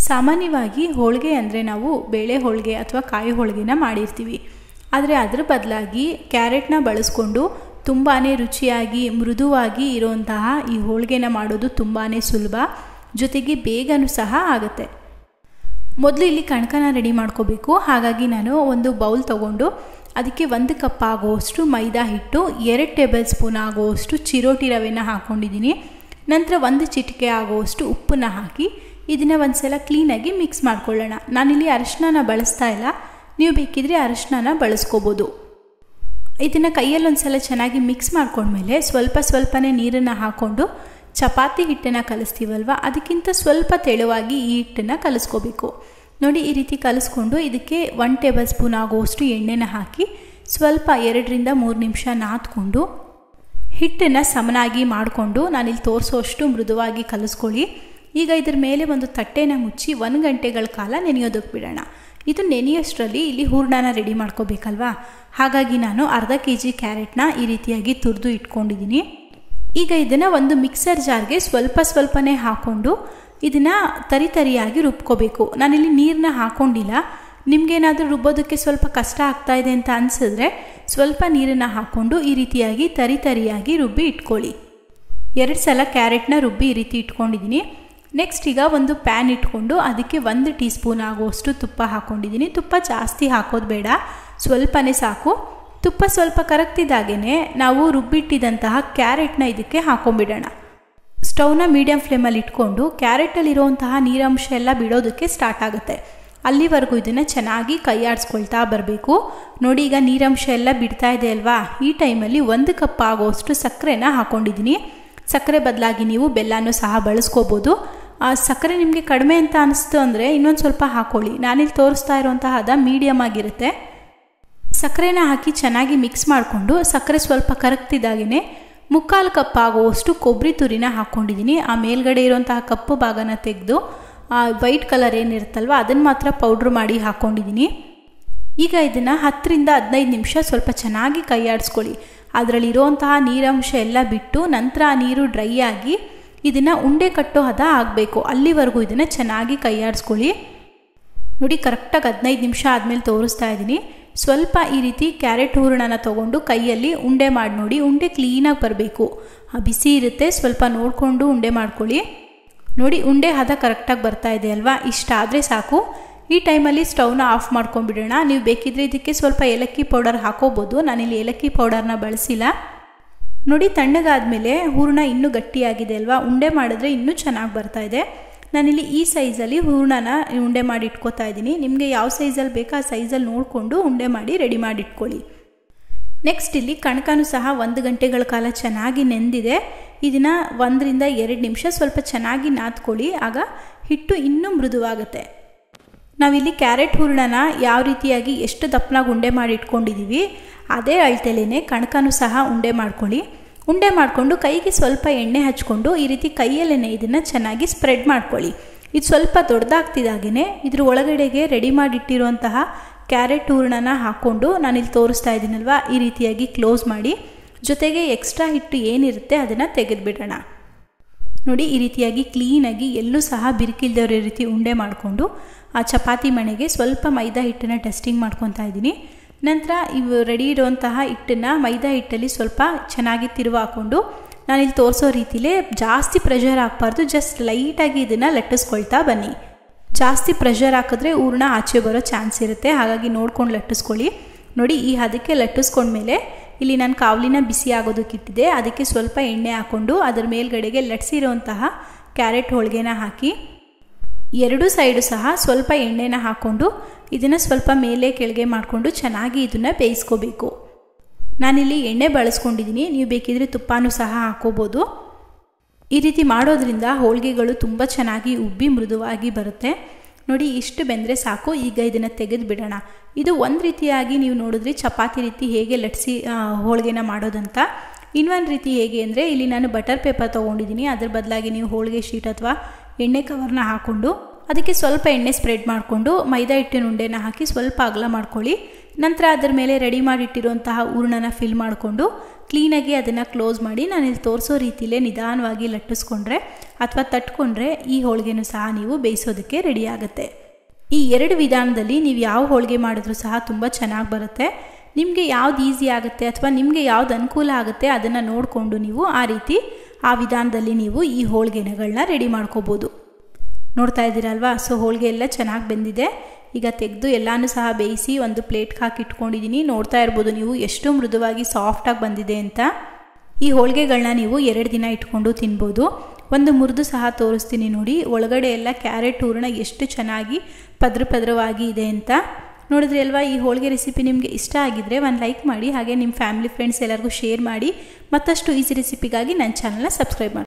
ಸಾಮಾನ್ಯವಾಗಿ ಹೋಳಿಗೆ ಅಂದರೆ ನಾವು ಬೇಳೆ ಹೋಳಿಗೆ ಅಥವಾ ಕಾಯಿ ಹೋಳಿಗೆನ ಮಾಡಿರ್ತೀವಿ ಆದರೆ ಅದರ ಬದಲಾಗಿ ಕ್ಯಾರೆಟ್ನ ಬಳಸ್ಕೊಂಡು ತುಂಬಾ ರುಚಿಯಾಗಿ ಮೃದುವಾಗಿ ಇರುವಂತಹ ಈ ಹೋಳಿಗೆನ ಮಾಡೋದು ತುಂಬಾ ಸುಲಭ ಜೊತೆಗೆ ಬೇಗನೂ ಸಹ ಆಗುತ್ತೆ ಮೊದಲು ಇಲ್ಲಿ ಕಣಕನ ರೆಡಿ ಮಾಡ್ಕೋಬೇಕು ಹಾಗಾಗಿ ನಾನು ಒಂದು ಬೌಲ್ ತಗೊಂಡು ಅದಕ್ಕೆ ಒಂದು ಕಪ್ ಆಗುವಷ್ಟು ಮೈದಾ ಹಿಟ್ಟು ಎರಡು ಟೇಬಲ್ ಸ್ಪೂನ್ ಆಗುವಷ್ಟು ಚಿರೋಟಿ ರವೆನ ಹಾಕ್ಕೊಂಡಿದ್ದೀನಿ ನಂತರ ಒಂದು ಚಿಟಿಕೆ ಆಗುವಷ್ಟು ಉಪ್ಪನ್ನ ಹಾಕಿ ಇದನ್ನು ಒಂದು ಸಲ ಕ್ಲೀನಾಗಿ ಮಿಕ್ಸ್ ಮಾಡ್ಕೊಳ್ಳೋಣ ನಾನಿಲ್ಲಿ ಅರಿಶಿನ ಬಳಸ್ತಾ ಇಲ್ಲ ನೀವು ಬೇಕಿದ್ರೆ ಅರಿಶಿನ ಬಳಸ್ಕೋಬೋದು ಇದನ್ನು ಕೈಯಲ್ಲಿ ಒಂದು ಸಲ ಚೆನ್ನಾಗಿ ಮಿಕ್ಸ್ ಮಾಡ್ಕೊಂಡ್ಮೇಲೆ ಸ್ವಲ್ಪ ಸ್ವಲ್ಪನೇ ನೀರನ್ನು ಹಾಕ್ಕೊಂಡು ಚಪಾತಿ ಹಿಟ್ಟನ್ನು ಕಲಿಸ್ತೀವಲ್ವ ಅದಕ್ಕಿಂತ ಸ್ವಲ್ಪ ತೆಳುವಾಗಿ ಈ ಹಿಟ್ಟನ್ನು ಕಲಿಸ್ಕೋಬೇಕು ನೋಡಿ ಈ ರೀತಿ ಕಲಿಸ್ಕೊಂಡು ಇದಕ್ಕೆ ಒನ್ ಟೇಬಲ್ ಸ್ಪೂನ್ ಆಗುವಷ್ಟು ಎಣ್ಣೆನ ಹಾಕಿ ಸ್ವಲ್ಪ ಎರಡರಿಂದ ಮೂರು ನಿಮಿಷ ನಾದ್ಕೊಂಡು ಹಿಟ್ಟನ್ನು ಸಮನಾಗಿ ಮಾಡಿಕೊಂಡು ನಾನಿಲ್ಲಿ ತೋರಿಸೋಷ್ಟು ಮೃದುವಾಗಿ ಕಲಿಸ್ಕೊಳ್ಳಿ ಈಗ ಇದ್ರ ಮೇಲೆ ಒಂದು ತಟ್ಟೆನ ಮುಚ್ಚಿ ಒಂದು ಗಂಟೆಗಳ ಕಾಲ ನೆನೆಯೋದಕ್ಕೆ ಬಿಡೋಣ ಇದು ನೆನೆಯೋಷ್ಟರಲ್ಲಿ ಇಲ್ಲಿ ಹೂರ್ಣನ ರೆಡಿ ಮಾಡ್ಕೋಬೇಕಲ್ವಾ ಹಾಗಾಗಿ ನಾನು ಅರ್ಧ ಕೆ ಜಿ ಕ್ಯಾರೆಟ್ನ ಈ ರೀತಿಯಾಗಿ ತುರಿದು ಇಟ್ಕೊಂಡಿದ್ದೀನಿ ಈಗ ಇದನ್ನು ಒಂದು ಮಿಕ್ಸರ್ ಜಾರ್ಗೆ ಸ್ವಲ್ಪ ಸ್ವಲ್ಪನೇ ಹಾಕ್ಕೊಂಡು ಇದನ್ನು ತರಿ ತರಿಯಾಗಿ ರುಬ್ಕೋಬೇಕು ನಾನಿಲ್ಲಿ ನೀರನ್ನ ಹಾಕ್ಕೊಂಡಿಲ್ಲ ನಿಮಗೇನಾದರೂ ರುಬ್ಬೋದಕ್ಕೆ ಸ್ವಲ್ಪ ಕಷ್ಟ ಆಗ್ತಾ ಇದೆ ಅಂತ ಅನಿಸಿದ್ರೆ ಸ್ವಲ್ಪ ನೀರನ್ನು ಹಾಕ್ಕೊಂಡು ಈ ರೀತಿಯಾಗಿ ತರಿ ತರಿಯಾಗಿ ರುಬ್ಬಿ ಇಟ್ಕೊಳ್ಳಿ ಎರಡು ಸಲ ಕ್ಯಾರೆಟ್ನ ರುಬ್ಬಿ ಈ ರೀತಿ ಇಟ್ಕೊಂಡಿದ್ದೀನಿ ನೆಕ್ಸ್ಟ್ ಈಗ ಒಂದು ಪ್ಯಾನ್ ಇಟ್ಕೊಂಡು ಅದಕ್ಕೆ ಒಂದು ಟೀ ಸ್ಪೂನ್ ಆಗುವಷ್ಟು ತುಪ್ಪ ಹಾಕ್ಕೊಂಡಿದ್ದೀನಿ ತುಪ್ಪ ಜಾಸ್ತಿ ಹಾಕೋದು ಬೇಡ ಸ್ವಲ್ಪನೇ ಸಾಕು ತುಪ್ಪ ಸ್ವಲ್ಪ ಕರಗ್ತಿದ್ದಾಗೇ ನಾವು ರುಬ್ಬಿಟ್ಟಿದ್ದಂತಹ ಕ್ಯಾರೆಟ್ನ ಇದಕ್ಕೆ ಹಾಕೊಂಡ್ಬಿಡೋಣ ಸ್ಟವ್ನ ಮೀಡಿಯಮ್ ಫ್ಲೇಮಲ್ಲಿ ಇಟ್ಕೊಂಡು ಕ್ಯಾರೆಟಲ್ಲಿರುವಂತಹ ನೀರಂಶ ಎಲ್ಲ ಬಿಡೋದಕ್ಕೆ ಸ್ಟಾರ್ಟ್ ಆಗುತ್ತೆ ಅಲ್ಲಿವರೆಗೂ ಇದನ್ನು ಚೆನ್ನಾಗಿ ಕೈಯಾಡಿಸ್ಕೊಳ್ತಾ ಬರಬೇಕು ನೋಡಿ ಈಗ ನೀರಂಶ ಎಲ್ಲ ಬಿಡ್ತಾ ಇದೆ ಅಲ್ವಾ ಈ ಟೈಮಲ್ಲಿ ಒಂದು ಕಪ್ ಆಗೋಷ್ಟು ಸಕ್ಕರೆನ ಹಾಕ್ಕೊಂಡಿದ್ದೀನಿ ಸಕ್ಕರೆ ಬದಲಾಗಿ ನೀವು ಬೆಲ್ಲನೂ ಸಹ ಬಳಸ್ಕೋಬೋದು ಆ ಸಕ್ಕರೆ ನಿಮಗೆ ಕಡಿಮೆ ಅಂತ ಅನಿಸ್ತು ಅಂದರೆ ಇನ್ನೊಂದು ಸ್ವಲ್ಪ ಹಾಕ್ಕೊಳ್ಳಿ ನಾನಿಲ್ಲಿ ತೋರಿಸ್ತಾ ಇರುವಂತಹ ಹದ ಮೀಡಿಯಮ್ ಆಗಿರುತ್ತೆ ಸಕ್ಕರೆನ ಹಾಕಿ ಚೆನ್ನಾಗಿ ಮಿಕ್ಸ್ ಮಾಡಿಕೊಂಡು ಸಕ್ಕರೆ ಸ್ವಲ್ಪ ಕರಗ್ತಿದ್ದಾಗೇ ಮುಕ್ಕಾಲು ಕಪ್ ಆಗುವಷ್ಟು ಕೊಬ್ಬರಿ ತುರಿನ ಹಾಕ್ಕೊಂಡಿದ್ದೀನಿ ಆ ಮೇಲ್ಗಡೆ ಇರುವಂತಹ ಕಪ್ಪು ಭಾಗನ ತೆಗೆದು ಆ ವೈಟ್ ಕಲರ್ ಏನಿರುತ್ತಲ್ವ ಅದನ್ನು ಮಾತ್ರ ಪೌಡ್ರ್ ಮಾಡಿ ಹಾಕ್ಕೊಂಡಿದ್ದೀನಿ ಈಗ ಇದನ್ನು ಹತ್ತರಿಂದ ಹದಿನೈದು ನಿಮಿಷ ಸ್ವಲ್ಪ ಚೆನ್ನಾಗಿ ಕೈಯಾಡಿಸ್ಕೊಳ್ಳಿ ಅದರಲ್ಲಿರುವಂತಹ ನೀರಂಶ ಎಲ್ಲ ಬಿಟ್ಟು ನಂತರ ಆ ನೀರು ಡ್ರೈ ಆಗಿ ಇದನ್ನು ಉಂಡೆ ಕಟ್ಟೋ ಹದ ಆಗಬೇಕು ಅಲ್ಲಿವರೆಗೂ ಇದನ್ನು ಚೆನ್ನಾಗಿ ಕೈಯಾಡಿಸ್ಕೊಳ್ಳಿ ನೋಡಿ ಕರೆಕ್ಟಾಗಿ ಹದಿನೈದು ನಿಮಿಷ ಆದಮೇಲೆ ತೋರಿಸ್ತಾ ಇದ್ದೀನಿ ಸ್ವಲ್ಪ ಈ ರೀತಿ ಕ್ಯಾರೆಟ್ ಹೂರಣನ ತೊಗೊಂಡು ಕೈಯಲ್ಲಿ ಉಂಡೆ ಮಾಡಿ ನೋಡಿ ಉಂಡೆ ಕ್ಲೀನಾಗಿ ಬರಬೇಕು ಬಿಸಿ ಇರುತ್ತೆ ಸ್ವಲ್ಪ ನೋಡಿಕೊಂಡು ಉಂಡೆ ಮಾಡ್ಕೊಳ್ಳಿ ನೋಡಿ ಉಂಡೆ ಹದ ಕರೆಕ್ಟಾಗಿ ಬರ್ತಾ ಇದೆ ಅಲ್ವಾ ಇಷ್ಟ ಆದರೆ ಸಾಕು ಈ ಟೈಮಲ್ಲಿ ಸ್ಟವ್ನ ಆಫ್ ಮಾಡ್ಕೊಂಡ್ಬಿಡೋಣ ನೀವು ಬೇಕಿದ್ರೆ ಇದಕ್ಕೆ ಸ್ವಲ್ಪ ಏಲಕ್ಕಿ ಪೌಡರ್ ಹಾಕೋಬೋದು ನಾನಿಲ್ಲಿ ಏಲಕ್ಕಿ ಪೌಡರ್ನ ಬಳಸಿಲ್ಲ ನೋಡಿ ತಣ್ಣಗಾದ್ಮೇಲೆ ಹೂರಣ ಇನ್ನೂ ಗಟ್ಟಿಯಾಗಿದೆ ಅಲ್ವಾ ಉಂಡೆ ಮಾಡಿದ್ರೆ ಇನ್ನೂ ಚೆನ್ನಾಗಿ ಬರ್ತಾ ಇದೆ ನಾನಿಲ್ಲಿ ಈ ಸೈಜಲ್ಲಿ ಹೂರಣನ ಉಂಡೆ ಮಾಡಿ ಇಟ್ಕೋತಾ ಇದ್ದೀನಿ ನಿಮಗೆ ಯಾವ ಸೈಜಲ್ಲಿ ಬೇಕು ಆ ಸೈಜಲ್ಲಿ ನೋಡಿಕೊಂಡು ಉಂಡೆ ಮಾಡಿ ರೆಡಿ ಮಾಡಿ ಇಟ್ಕೊಳ್ಳಿ ನೆಕ್ಸ್ಟ್ ಇಲ್ಲಿ ಕಣಕನೂ ಸಹ ಒಂದು ಗಂಟೆಗಳ ಕಾಲ ಚೆನ್ನಾಗಿ ನೆಂದಿದೆ ಇದನ್ನು ಒಂದರಿಂದ ಎರಡು ನಿಮಿಷ ಸ್ವಲ್ಪ ಚೆನ್ನಾಗಿ ನಾದ್ಕೊಳ್ಳಿ ಆಗ ಹಿಟ್ಟು ಇನ್ನೂ ಮೃದುವಾಗುತ್ತೆ ನಾವಿಲ್ಲಿ ಕ್ಯಾರೆಟ್ ಹೂರಣನ ಯಾವ ರೀತಿಯಾಗಿ ಎಷ್ಟು ದಪ್ಪನಾಗಿ ಉಂಡೆ ಮಾಡಿ ಇಟ್ಕೊಂಡಿದ್ದೀವಿ ಅದೇ ಅಳತೆಲೇ ಕಣಕನೂ ಸಹ ಉಂಡೆ ಮಾಡ್ಕೊಳ್ಳಿ ಉಂಡೆ ಮಾಡಿಕೊಂಡು ಕೈಗೆ ಸ್ವಲ್ಪ ಎಣ್ಣೆ ಹಚ್ಕೊಂಡು ಈ ರೀತಿ ಕೈಯಲ್ಲೇ ಇದನ್ನು ಚೆನ್ನಾಗಿ ಸ್ಪ್ರೆಡ್ ಮಾಡ್ಕೊಳ್ಳಿ ಇದು ಸ್ವಲ್ಪ ದೊಡ್ಡದಾಗ್ತಿದ್ದಾಗೇ ಇದ್ರ ಒಳಗಡೆಗೆ ರೆಡಿ ಮಾಡಿಟ್ಟಿರುವಂತಹ ಕ್ಯಾರೆಟ್ ಹೂರಣನ ಹಾಕ್ಕೊಂಡು ನಾನಿಲ್ಲಿ ತೋರಿಸ್ತಾ ಇದ್ದೀನಲ್ವ ಈ ರೀತಿಯಾಗಿ ಕ್ಲೋಸ್ ಮಾಡಿ ಜೊತೆಗೆ ಎಕ್ಸ್ಟ್ರಾ ಹಿಟ್ಟು ಏನಿರುತ್ತೆ ಅದನ್ನು ತೆಗೆದುಬಿಡೋಣ ನೋಡಿ ಈ ರೀತಿಯಾಗಿ ಕ್ಲೀನಾಗಿ ಎಲ್ಲೂ ಸಹ ಬಿರುಕಿಲ್ದವ್ರ ರೀತಿ ಉಂಡೆ ಮಾಡಿಕೊಂಡು ಆ ಚಪಾತಿ ಮಣೆಗೆ ಸ್ವಲ್ಪ ಮೈದಾ ಹಿಟ್ಟನ್ನು ಟೆಸ್ಟಿಂಗ್ ಮಾಡ್ಕೊತಾ ಇದ್ದೀನಿ ನಂತರ ಇವು ರೆಡಿ ಇರುವಂತಹ ಹಿಟ್ಟನ್ನು ಮೈದಾ ಹಿಟ್ಟಲ್ಲಿ ಸ್ವಲ್ಪ ಚೆನ್ನಾಗಿ ತಿರುವು ಹಾಕ್ಕೊಂಡು ನಾನಿಲ್ಲಿ ತೋರಿಸೋ ರೀತಿಲೇ ಜಾಸ್ತಿ ಪ್ರೆಷರ್ ಹಾಕಬಾರ್ದು ಜಸ್ಟ್ ಲೈಟಾಗಿ ಇದನ್ನು ಲಟ್ಟಿಸ್ಕೊಳ್ತಾ ಬನ್ನಿ ಜಾಸ್ತಿ ಪ್ರೆಷರ್ ಹಾಕಿದ್ರೆ ಹೂರ್ಣ ಆಚೆ ಬರೋ ಚಾನ್ಸ್ ಇರುತ್ತೆ ಹಾಗಾಗಿ ನೋಡ್ಕೊಂಡು ಲಟ್ಟಿಸ್ಕೊಳ್ಳಿ ನೋಡಿ ಈ ಹದಕ್ಕೆ ಲಟ್ಟಿಸ್ಕೊಂಡ್ಮೇಲೆ ಇಲ್ಲಿ ನಾನು ಕಾವಲಿನ ಬಿಸಿ ಆಗೋದಕ್ಕಿಟ್ಟಿದ್ದೆ ಅದಕ್ಕೆ ಸ್ವಲ್ಪ ಎಣ್ಣೆ ಹಾಕ್ಕೊಂಡು ಅದರ ಮೇಲ್ಗಡೆಗೆ ಲಟ್ಸಿರೋಂತಹ ಕ್ಯಾರೆಟ್ ಹೋಳಿಗೆನ ಹಾಕಿ ಎರಡೂ ಸೈಡು ಸಹ ಸ್ವಲ್ಪ ಎಣ್ಣೆನ ಹಾಕ್ಕೊಂಡು ಇದನ್ನು ಸ್ವಲ್ಪ ಮೇಲೆ ಕೆಳಗೆ ಮಾಡಿಕೊಂಡು ಚೆನ್ನಾಗಿ ಇದನ್ನು ಬೇಯಿಸ್ಕೋಬೇಕು ನಾನಿಲ್ಲಿ ಎಣ್ಣೆ ಬಳಸ್ಕೊಂಡಿದ್ದೀನಿ ನೀವು ಬೇಕಿದ್ರೆ ತುಪ್ಪನೂ ಸಹ ಹಾಕೋಬೋದು ಈ ರೀತಿ ಮಾಡೋದ್ರಿಂದ ಹೋಳಿಗೆಗಳು ತುಂಬ ಚೆನ್ನಾಗಿ ಉಬ್ಬಿ ಮೃದುವಾಗಿ ಬರುತ್ತೆ ನೋಡಿ ಇಷ್ಟು ಬೆಂದರೆ ಸಾಕು ಈಗ ಇದನ್ನು ತೆಗೆದು ಬಿಡೋಣ ಇದು ಒಂದು ರೀತಿಯಾಗಿ ನೀವು ನೋಡಿದ್ರಿ ಚಪಾತಿ ರೀತಿ ಹೇಗೆ ಲಟ್ಸಿ ಹೋಳಿಗೆನ ಮಾಡೋದಂತ ಇನ್ನೊಂದು ರೀತಿ ಹೇಗೆ ಅಂದರೆ ಇಲ್ಲಿ ನಾನು ಬಟರ್ ಪೇಪರ್ ತೊಗೊಂಡಿದ್ದೀನಿ ಅದ್ರ ಬದಲಾಗಿ ನೀವು ಹೋಳಿಗೆ ಶೀಟ್ ಅಥವಾ ಎಣ್ಣೆ ಕವರ್ನ ಹಾಕ್ಕೊಂಡು ಅದಕ್ಕೆ ಸ್ವಲ್ಪ ಎಣ್ಣೆ ಸ್ಪ್ರೆಡ್ ಮಾಡಿಕೊಂಡು ಮೈದಾ ಹಿಟ್ಟಿನ ಉಂಡೆನ ಹಾಕಿ ಸ್ವಲ್ಪ ಅಗಲ ಮಾಡ್ಕೊಳ್ಳಿ ನಂತರ ಅದರ ಮೇಲೆ ರೆಡಿ ಮಾಡಿಟ್ಟಿರುವಂತಹ ಹೂರ್ಣನ ಫಿಲ್ ಮಾಡಿಕೊಂಡು ಕ್ಲೀನಾಗಿ ಅದನ್ನು ಕ್ಲೋಸ್ ಮಾಡಿ ನಾನು ಇಲ್ಲಿ ತೋರಿಸೋ ರೀತಿಲೇ ನಿಧಾನವಾಗಿ ಲಟ್ಟಿಸ್ಕೊಂಡ್ರೆ ಅಥವಾ ತಟ್ಕೊಂಡ್ರೆ ಈ ಹೋಳಿಗೆನೂ ಸಹ ನೀವು ಬೇಯಿಸೋದಕ್ಕೆ ರೆಡಿ ಆಗುತ್ತೆ ಈ ಎರಡು ವಿಧಾನದಲ್ಲಿ ನೀವು ಯಾವ ಹೋಳಿಗೆ ಮಾಡಿದ್ರೂ ಸಹ ತುಂಬ ಚೆನ್ನಾಗಿ ಬರುತ್ತೆ ನಿಮಗೆ ಯಾವ್ದು ಈಸಿ ಆಗುತ್ತೆ ಅಥವಾ ನಿಮಗೆ ಯಾವ್ದು ಅನುಕೂಲ ಆಗುತ್ತೆ ಅದನ್ನು ನೋಡಿಕೊಂಡು ನೀವು ಆ ರೀತಿ ಆ ವಿಧಾನದಲ್ಲಿ ನೀವು ಈ ಹೋಳಿಗೆಗಳನ್ನ ರೆಡಿ ಮಾಡ್ಕೋಬೋದು ನೋಡ್ತಾ ಇದ್ದೀರಲ್ವಾ ಸೊ ಹೋಳಿಗೆ ಎಲ್ಲ ಚೆನ್ನಾಗಿ ಬೆಂದಿದೆ ಈಗ ತೆಗೆದು ಎಲ್ಲನೂ ಸಹ ಬೇಯಿಸಿ ಒಂದು ಪ್ಲೇಟ್ಗೆ ಹಾಕಿ ಇಟ್ಕೊಂಡಿದ್ದೀನಿ ನೋಡ್ತಾ ಇರ್ಬೋದು ನೀವು ಎಷ್ಟು ಮೃದುವಾಗಿ ಸಾಫ್ಟಾಗಿ ಬಂದಿದೆ ಅಂತ ಈ ಹೋಳಿಗೆಗಳನ್ನ ನೀವು ಎರಡು ದಿನ ಇಟ್ಕೊಂಡು ತಿನ್ಬೋದು ಒಂದು ಮುರಿದು ಸಹ ತೋರಿಸ್ತೀನಿ ನೋಡಿ ಒಳಗಡೆ ಎಲ್ಲ ಕ್ಯಾರೆಟ್ ಹೂರಣ ಎಷ್ಟು ಚೆನ್ನಾಗಿ ಪದ್ರ ಪದ್ರವಾಗಿ ಇದೆ ಅಂತ ನೋಡಿದ್ರಿ ಅಲ್ವಾ ಈ ಹೋಳಿಗೆ ರೆಸಿಪಿ ನಿಮಗೆ ಇಷ್ಟ ಆಗಿದ್ರೆ ಒಂದು ಲೈಕ್ ಮಾಡಿ ಹಾಗೆ ನಿಮ್ಮ ಫ್ಯಾಮಿಲಿ ಫ್ರೆಂಡ್ಸ್ ಎಲ್ಲರಿಗೂ ಶೇರ್ ಮಾಡಿ ಮತ್ತಷ್ಟು ಈಸಿ ರೆಸಿಪಿಗಾಗಿ ನನ್ನ ಚಾನಲ್ನ ಸಬ್ಸ್ಕ್ರೈಬ್ ಮಾಡಿ